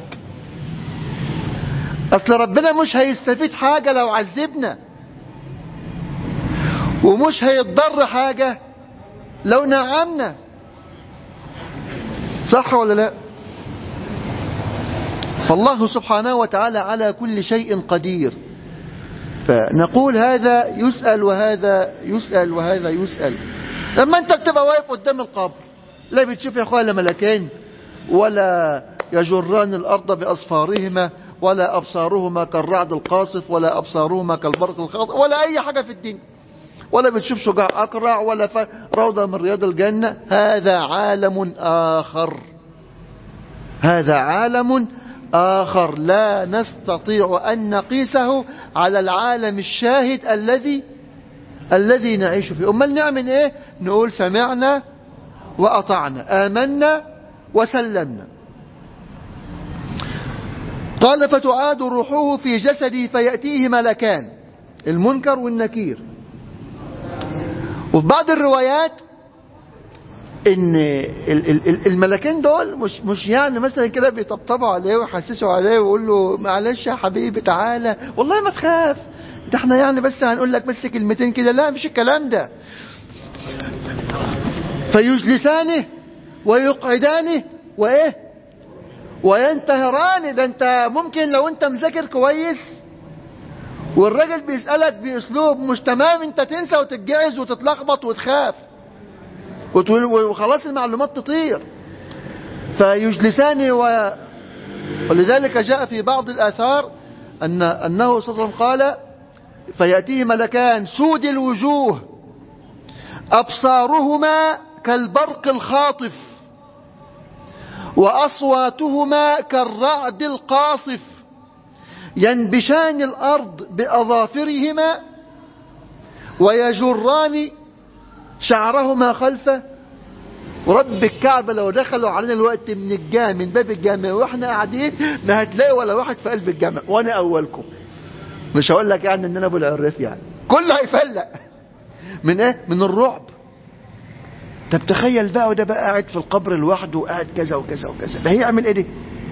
اصل ربنا مش هيستفيد حاجة لو عذبنا ومش هيتضر حاجة لو نعمنا صح ولا لا فالله سبحانه وتعالى على كل شيء قدير فنقول هذا يسأل وهذا يسأل وهذا يسأل لما انت بتبقى واقف قدام القبر لا بتشوف يا اخويا ملكين ولا يجران الارض باصفارهما ولا ابصارهما كالرعد القاصف ولا ابصارهما كالبرق الخاطف ولا اي حاجه في الدين ولا بتشوف شجاع اقرع ولا ف... روضه من رياض الجنه هذا عالم اخر هذا عالم آخر لا نستطيع أن نقيسه على العالم الشاهد الذي الذي نعيش فيه أمال نعمل إيه نقول سمعنا وأطعنا آمنا وسلمنا قال فتعاد روحه في جسده فيأتيه ملكان المنكر والنكير وفي بعض الروايات ان الملكين دول مش مش يعني مثلا كده بيطبطبوا عليه ويحسسوا عليه ويقول له معلش يا حبيبي تعالى والله ما تخاف ده احنا يعني بس هنقول لك بس كلمتين كده لا مش الكلام ده فيجلسانه ويقعدانه وايه وينتهران ده انت ممكن لو انت مذاكر كويس والراجل بيسألك باسلوب مش تمام انت تنسى وتتجعز وتتلخبط وتخاف وخلاص المعلومات تطير فيجلسان و... ولذلك جاء في بعض الآثار أن أنه صلى الله عليه وسلم قال فيأتيه ملكان سود الوجوه أبصارهما كالبرق الخاطف وأصواتهما كالرعد القاصف ينبشان الأرض بأظافرهما ويجران شعرهما خلفه ورب الكعبة لو دخلوا علينا الوقت من الجامع من باب الجامع واحنا قاعدين ما هتلاقي ولا واحد في قلب الجامع وانا اولكم مش هقول لك يعني ان انا ابو العريف يعني كله هيفلق من ايه من الرعب طب تخيل بقى وده بقى قاعد في القبر لوحده وقاعد كذا وكذا وكذا ده هيعمل ايه ده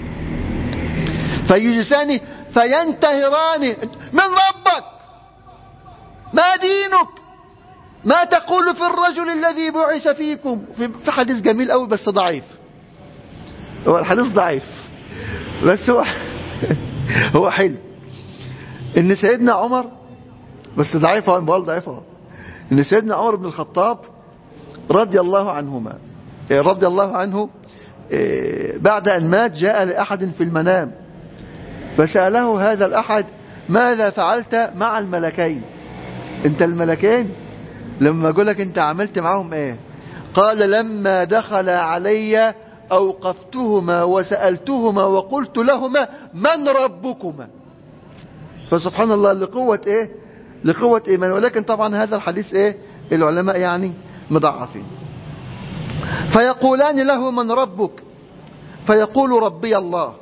فيجلسان فينتهران من ربك ما دينك ما تقول في الرجل الذي بعث فيكم في حديث جميل قوي بس ضعيف هو الحديث ضعيف بس هو هو حلو ان سيدنا عمر بس ضعيف اهو بقول ضعيف اهو ان سيدنا عمر بن الخطاب رضي الله عنهما رضي الله عنه بعد ان مات جاء لاحد في المنام فساله هذا الاحد ماذا فعلت مع الملكين انت الملكين لما اقول لك انت عملت معاهم ايه قال لما دخل علي اوقفتهما وسالتهما وقلت لهما من ربكما فسبحان الله لقوه ايه لقوه ايمان ولكن طبعا هذا الحديث ايه العلماء يعني مضعفين فيقولان له من ربك فيقول ربي الله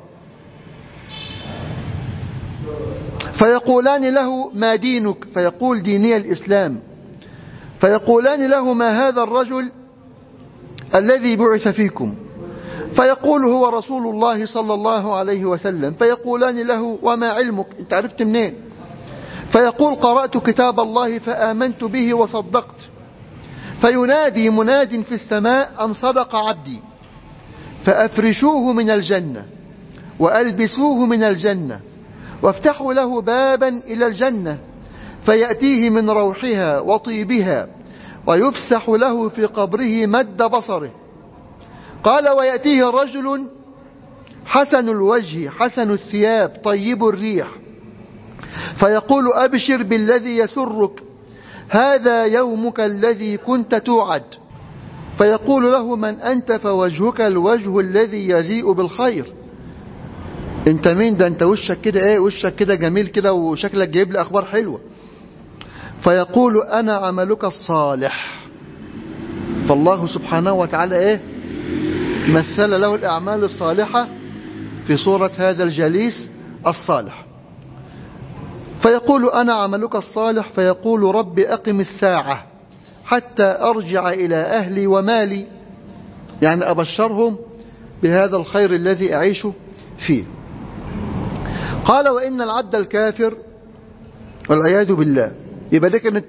فيقولان له ما دينك فيقول ديني الإسلام فيقولان له ما هذا الرجل الذي بعث فيكم فيقول هو رسول الله صلى الله عليه وسلم فيقولان له وما علمك انت عرفت منين فيقول قرأت كتاب الله فآمنت به وصدقت فينادي مناد في السماء أن صدق عبدي فأفرشوه من الجنة وألبسوه من الجنة وافتحوا له بابا إلى الجنة فيأتيه من روحها وطيبها ويفسح له في قبره مد بصره قال ويأتيه رجل حسن الوجه حسن الثياب طيب الريح فيقول أبشر بالذي يسرك هذا يومك الذي كنت توعد فيقول له من أنت فوجهك الوجه الذي يجيء بالخير انت مين ده انت وشك كده ايه وشك كده جميل كده وشكلك جايب لي اخبار حلوه فيقول انا عملك الصالح فالله سبحانه وتعالى ايه مثل له الاعمال الصالحه في صوره هذا الجليس الصالح فيقول انا عملك الصالح فيقول رب اقم الساعه حتى ارجع الى اهلي ومالي يعني ابشرهم بهذا الخير الذي اعيش فيه قال وإن العبد الكافر والعياذ بالله يبقى ده كانت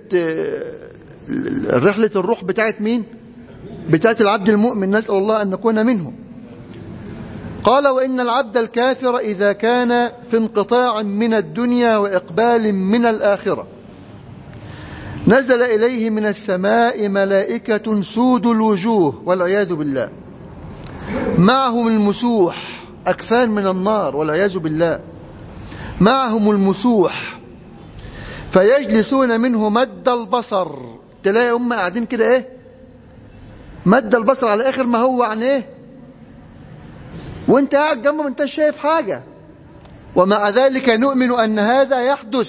رحلة الروح بتاعت مين بتاعت العبد المؤمن نسأل الله أن نكون منهم قال وإن العبد الكافر إذا كان في انقطاع من الدنيا وإقبال من الآخرة نزل إليه من السماء ملائكة سود الوجوه والعياذ بالله معهم المسوح أكفان من النار والعياذ بالله معهم المسوح فيجلسون منه مد البصر تلاقي هم قاعدين كده ايه مد البصر على اخر ما هو عن ايه وانت قاعد جنبه ما انت شايف حاجة ومع ذلك نؤمن ان هذا يحدث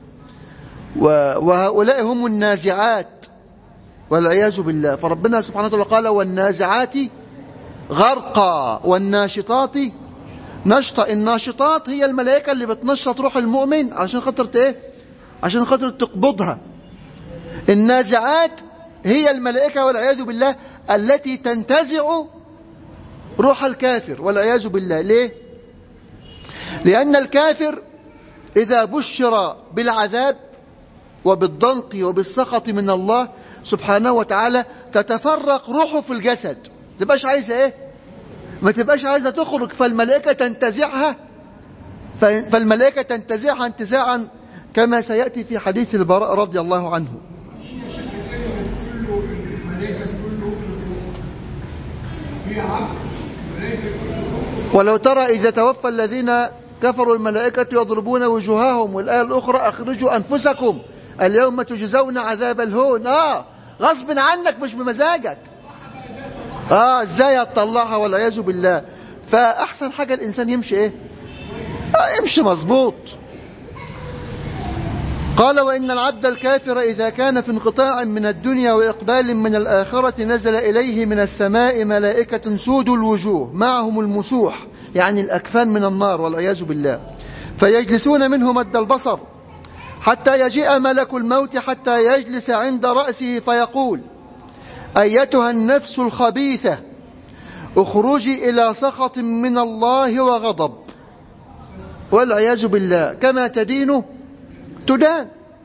وهؤلاء هم النازعات والعياذ بالله فربنا سبحانه وتعالى قال والنازعات غرقا والناشطات نشطة الناشطات هي الملائكة اللي بتنشط روح المؤمن عشان خاطر ايه عشان خاطر تقبضها النازعات هي الملائكة والعياذ بالله التي تنتزع روح الكافر والعياذ بالله ليه لأن الكافر إذا بشر بالعذاب وبالضنك وبالسخط من الله سبحانه وتعالى تتفرق روحه في الجسد تبقاش عايزة ايه ما تبقاش عايزة تخرج فالملائكة تنتزعها فالملائكة تنتزعها انتزاعا كما سيأتي في حديث البراء رضي الله عنه ولو ترى إذا توفى الذين كفروا الملائكة يضربون وجوههم والآية الأخرى أخرجوا أنفسكم اليوم تجزون عذاب الهون آه غصب عنك مش بمزاجك آه ازاي هتطلعها والعياذ بالله فأحسن حاجة الإنسان يمشي إيه آه يمشي مظبوط قال وإن العبد الكافر إذا كان في انقطاع من الدنيا وإقبال من الآخرة نزل إليه من السماء ملائكة سود الوجوه معهم المسوح يعني الأكفان من النار والعياذ بالله فيجلسون منه مد البصر حتى يجيء ملك الموت حتى يجلس عند رأسه فيقول أيتها النفس الخبيثة اخرجي إلى سخط من الله وغضب والعياذ بالله كما تدين تدان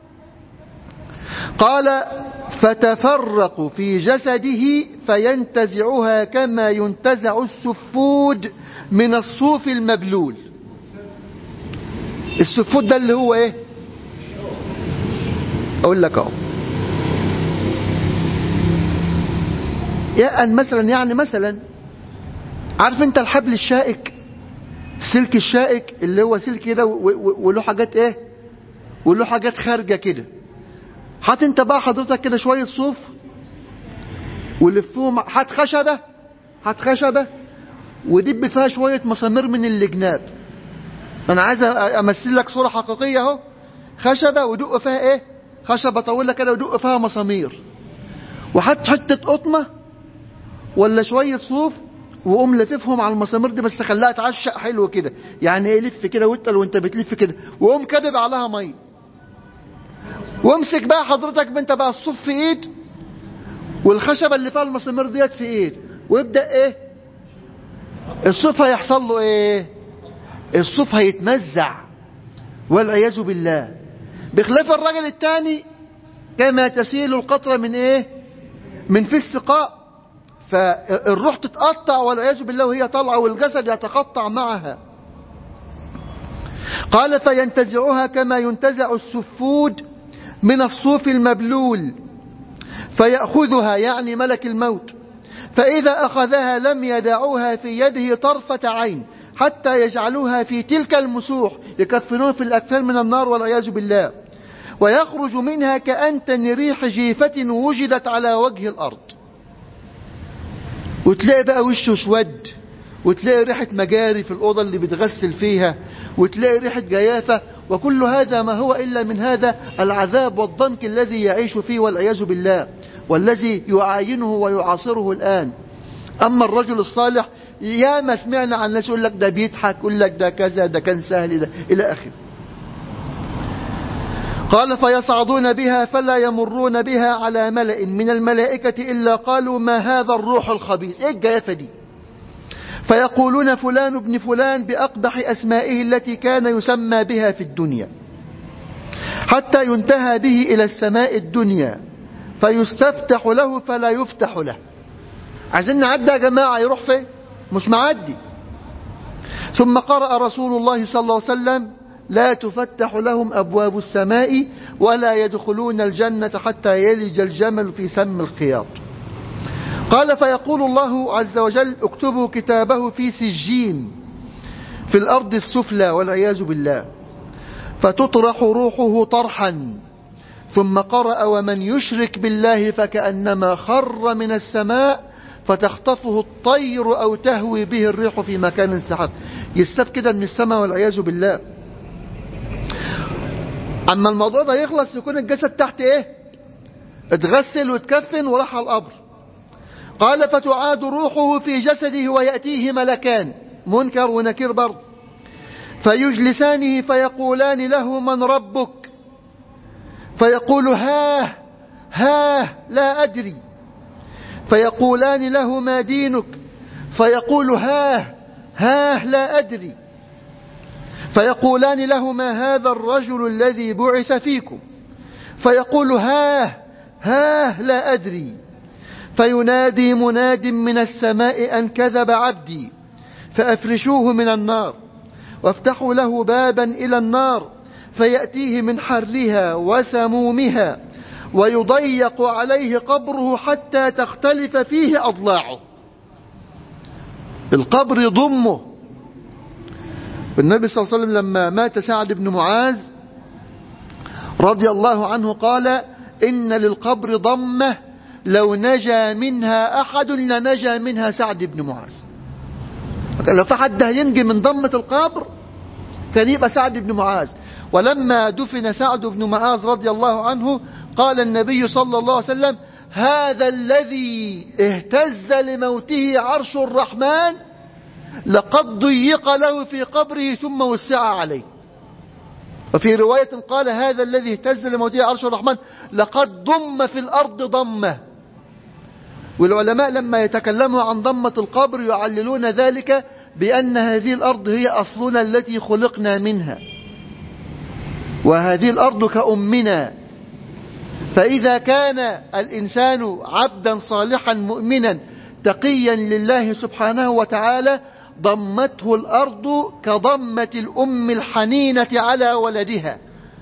قال فتفرق في جسده فينتزعها كما ينتزع السفود من الصوف المبلول السفود ده اللي هو ايه اقول لك اهو يعني مثلا يعني مثلا عارف انت الحبل الشائك السلك الشائك اللي هو سلك كده وله حاجات ايه وله حاجات خارجه كده هات انت بقى حضرتك كده شويه صوف ولفهم هات خشبه هات خشبه ودب فيها شويه مسامير من الجناب انا عايز امثل لك صوره حقيقيه اهو خشبه ودق فيها ايه خشبه طويله كده ودق فيها مسامير وحط حته قطنه ولا شويه صوف وقوم لففهم على المسامير دي بس خلاها تعشق حلو كده يعني ايه لف كده واتقل وانت بتلف كده وقوم كدب عليها ميه وامسك بقى حضرتك انت بقى الصوف في ايد والخشبه اللي فيها المسامير ديت في ايد ويبدا ايه الصوف هيحصل له ايه الصوف هيتمزع والعياذ بالله بخلاف الرجل الثاني كما تسيل القطره من ايه من في السقاء فالروح تتقطع والعياذ بالله وهي طالعه والجسد يتقطع معها قال فينتزعها كما ينتزع السفود من الصوف المبلول فيأخذها يعني ملك الموت فإذا أخذها لم يدعوها في يده طرفة عين حتى يجعلوها في تلك المسوح يكفنون في الأكفان من النار والعياذ بالله ويخرج منها كأنتن ريح جيفة وجدت على وجه الأرض وتلاقي بقى وشه اسود وتلاقي ريحة مجاري في الأوضة اللي بتغسل فيها وتلاقي ريحة جيافة وكل هذا ما هو إلا من هذا العذاب والضنك الذي يعيش فيه والعياذ بالله والذي يعاينه ويعاصره الآن أما الرجل الصالح يا ما سمعنا عن الناس يقول لك ده بيضحك يقول لك ده كذا ده كان سهل ده إلى آخره قال فيصعدون بها فلا يمرون بها على ملأ من الملائكة إلا قالوا ما هذا الروح الخبيث إيه الجيافة دي فيقولون فلان ابن فلان بأقبح أسمائه التي كان يسمى بها في الدنيا حتى ينتهى به إلى السماء الدنيا فيستفتح له فلا يفتح له عايزين نعدي يا جماعة يروح فين مش معدي ثم قرأ رسول الله صلى الله عليه وسلم لا تفتح لهم أبواب السماء ولا يدخلون الجنة حتى يلج الجمل في سم الخياط قال فيقول الله عز وجل اكتبوا كتابه في سجين في الأرض السفلى والعياذ بالله فتطرح روحه طرحا ثم قرأ ومن يشرك بالله فكأنما خر من السماء فتخطفه الطير أو تهوي به الريح في مكان سحاب يستف كده من السماء والعياذ بالله أما الموضوع ده يخلص يكون الجسد تحت إيه اتغسل واتكفن وراح على القبر قال فتعاد روحه في جسده ويأتيه ملكان منكر ونكير برضه فيجلسانه فيقولان له من ربك فيقول هاه هاه لا أدري فيقولان له ما دينك فيقول هاه هاه لا أدري فيقولان له ما هذا الرجل الذي بعث فيكم فيقول هاه هاه لا أدري فينادي مناد من السماء أن كذب عبدي فأفرشوه من النار وافتحوا له بابا إلى النار فيأتيه من حرها وسمومها ويضيق عليه قبره حتى تختلف فيه أضلاعه القبر يضمه النبي صلى الله عليه وسلم لما مات سعد بن معاذ رضي الله عنه قال إن للقبر ضمة لو نجا منها أحد لنجا منها سعد بن معاذ لو في حد هينجي من ضمة القبر كان يبقى سعد بن معاذ ولما دفن سعد بن معاذ رضي الله عنه قال النبي صلى الله عليه وسلم هذا الذي اهتز لموته عرش الرحمن لقد ضيق له في قبره ثم وسع عليه وفي رواية قال هذا الذي اهتز لموته عرش الرحمن لقد ضم في الأرض ضمة والعلماء لما يتكلموا عن ضمة القبر يعللون ذلك بأن هذه الأرض هي أصلنا التي خلقنا منها وهذه الأرض كأمنا فإذا كان الإنسان عبدا صالحا مؤمنا تقيا لله سبحانه وتعالى ضمته الأرض كضمة الأم الحنينة على ولدها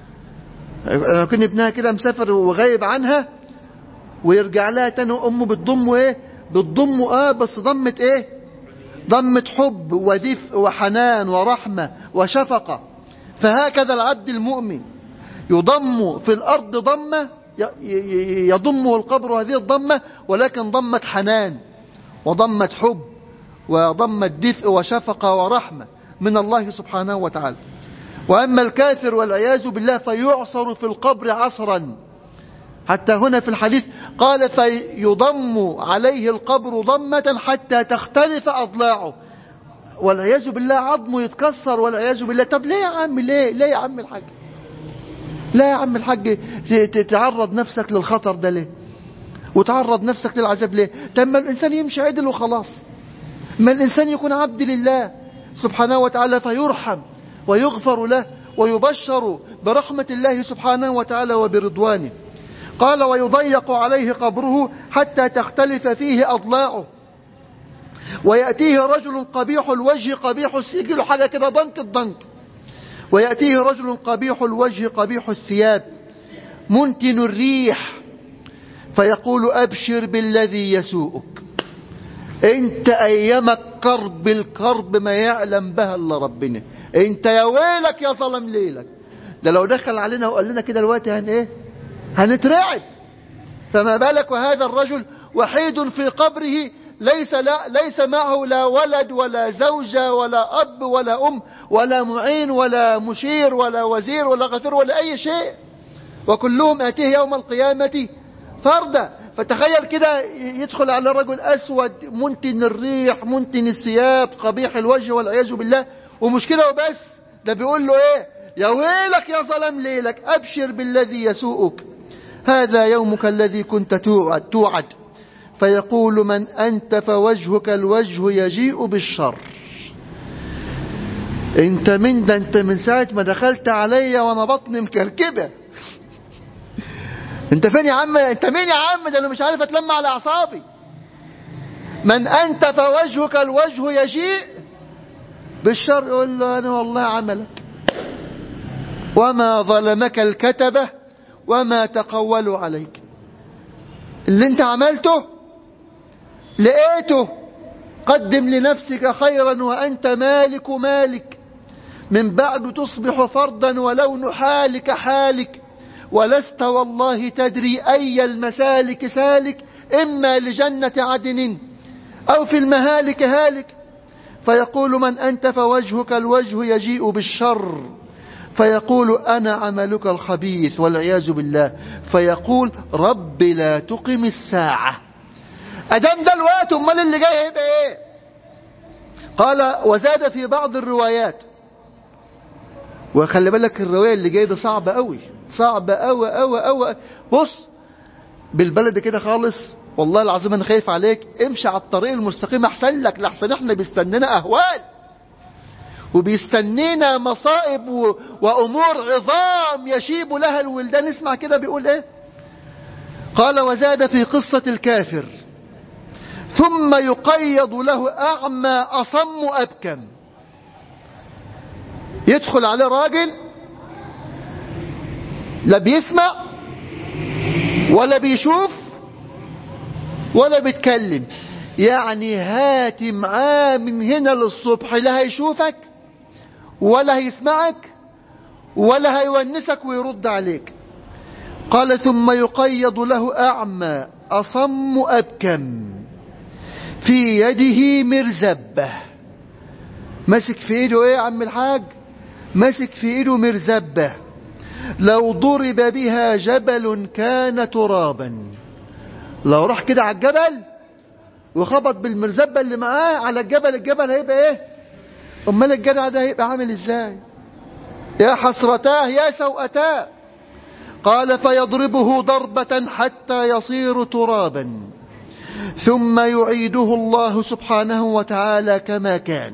كان ابنها كده مسافر وغايب عنها ويرجع لها تاني أمه بتضمه ايه بتضمه اه بس ضمة ايه ضمة حب ودفء وحنان ورحمة وشفقة فهكذا العبد المؤمن يضم في الأرض ضمة يضمه القبر هذه الضمة ولكن ضمة حنان وضمة حب وضمة دفء وشفقة ورحمة من الله سبحانه وتعالى وأما الكافر والعياذ بالله فيعصر في القبر عصرا حتى هنا في الحديث قال فيضم عليه القبر ضمة حتى تختلف أضلاعه والعياذ بالله عظمه يتكسر والعياذ بالله طب ليه يا عم ليه ليه يا عم الحاج لا يا عم الحاج تعرض نفسك للخطر ده ليه وتعرض نفسك للعذاب ليه طب ما الإنسان يمشي عدل وخلاص ما الإنسان يكون عبد لله سبحانه وتعالى فيرحم ويغفر له ويبشر برحمة الله سبحانه وتعالى وبرضوانه قال ويضيق عليه قبره حتى تختلف فيه أضلاعه ويأتيه رجل قبيح الوجه قبيح السجل حاجة كده ضنك الضنك ويأتيه رجل قبيح الوجه قبيح الثياب منتن الريح فيقول أبشر بالذي يسوءك انت ايامك كرب الكرب ما يعلم بها الا ربنا انت يا ويلك يا ظلم ليلك ده لو دخل علينا وقال لنا كده دلوقتي هن ايه هنترعب فما بالك وهذا الرجل وحيد في قبره ليس لا ليس معه لا ولد ولا زوجة ولا أب ولا أم ولا معين ولا مشير ولا وزير ولا غفير ولا أي شيء وكلهم آتيه يوم القيامة فردا فتخيل كده يدخل على رجل أسود منتن الريح منتن الثياب قبيح الوجه والعياذ بالله ومشكلة وبس ده بيقول له ايه يا ويلك يا ظلم ليلك أبشر بالذي يسوءك هذا يومك الذي كنت توعد, توعد فيقول من أنت فوجهك الوجه يجيء بالشر انت من ده انت من ساعة ما دخلت عليا وانا بطني مكركبة انت فين يا عم انت مين يا عم ده انا مش عارف اتلم على اعصابي من انت فوجهك الوجه يجيء بالشر يقول له انا والله عملك وما ظلمك الكتبة وما تقولوا عليك اللي انت عملته لقيته قدم لنفسك خيرا وأنت مالك مالك من بعد تصبح فردا ولون حالك حالك ولست والله تدري أي المسالك سالك إما لجنة عدن أو في المهالك هالك فيقول من أنت فوجهك الوجه يجيء بالشر فيقول أنا عملك الخبيث والعياذ بالله فيقول رب لا تقم الساعة أدام ده الوقت أمال اللي جاي هيبقى إيه قال وزاد في بعض الروايات وخلي بالك الرواية اللي جاية دي صعبة قوي صعبة قوي قوي قوي بص بالبلد كده خالص والله العظيم انا خايف عليك امشي على الطريق المستقيم احسن لك لحسن احنا بيستنينا اهوال وبيستنينا مصائب و... وامور عظام يشيب لها الولدان اسمع كده بيقول ايه قال وزاد في قصة الكافر ثم يقيض له اعمى اصم ابكم يدخل عليه راجل لا بيسمع ولا بيشوف ولا بيتكلم يعني هات معاه من هنا للصبح لا هيشوفك ولا هيسمعك ولا هيونسك ويرد عليك قال ثم يقيض له أعمى أصم أبكم في يده مرزبة مسك في ايده ايه يا عم الحاج مسك في ايده مرزبة لو ضرب بها جبل كان ترابا لو راح كده على الجبل وخبط بالمرزبة اللي معاه على الجبل الجبل هيبقى ايه امال الجدع ده هيبقى عامل ازاي يا حسرتاه يا سوءتاه قال فيضربه ضربة حتى يصير ترابا ثم يعيده الله سبحانه وتعالى كما كان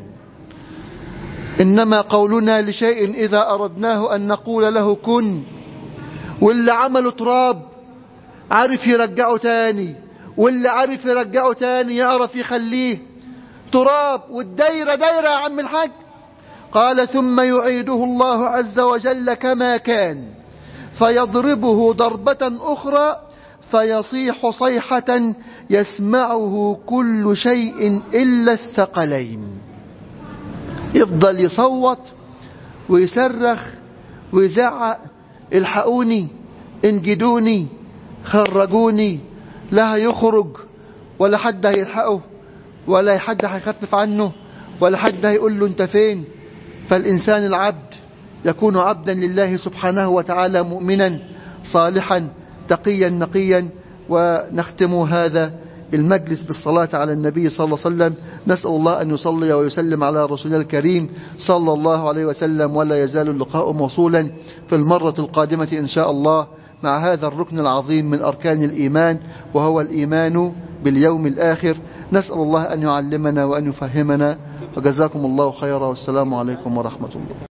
إنما قولنا لشيء إذا أردناه أن نقول له كن واللي عمله تراب عارف يرجعه تاني واللي عارف يرجعه تاني يعرف يخليه تراب والدايرة دايرة يا عم الحاج قال ثم يعيده الله عز وجل كما كان فيضربه ضربة أخرى فيصيح صيحة يسمعه كل شيء إلا الثقلين يفضل يصوت ويصرخ ويزعق الحقوني انجدوني خرجوني لا هيخرج ولا حد هيلحقه ولا حد هيخفف عنه ولا حد هيقول له انت فين فالإنسان العبد يكون عبدا لله سبحانه وتعالى مؤمنا صالحا تقيا نقيا ونختم هذا المجلس بالصلاة على النبي صلى الله عليه وسلم نسأل الله أن يصلي ويسلم على رسولنا الكريم صلى الله عليه وسلم ولا يزال اللقاء موصولا في المرة القادمة إن شاء الله مع هذا الركن العظيم من أركان الإيمان وهو الإيمان باليوم الآخر نسأل الله أن يعلمنا وأن يفهمنا وجزاكم الله خيرا والسلام عليكم ورحمة الله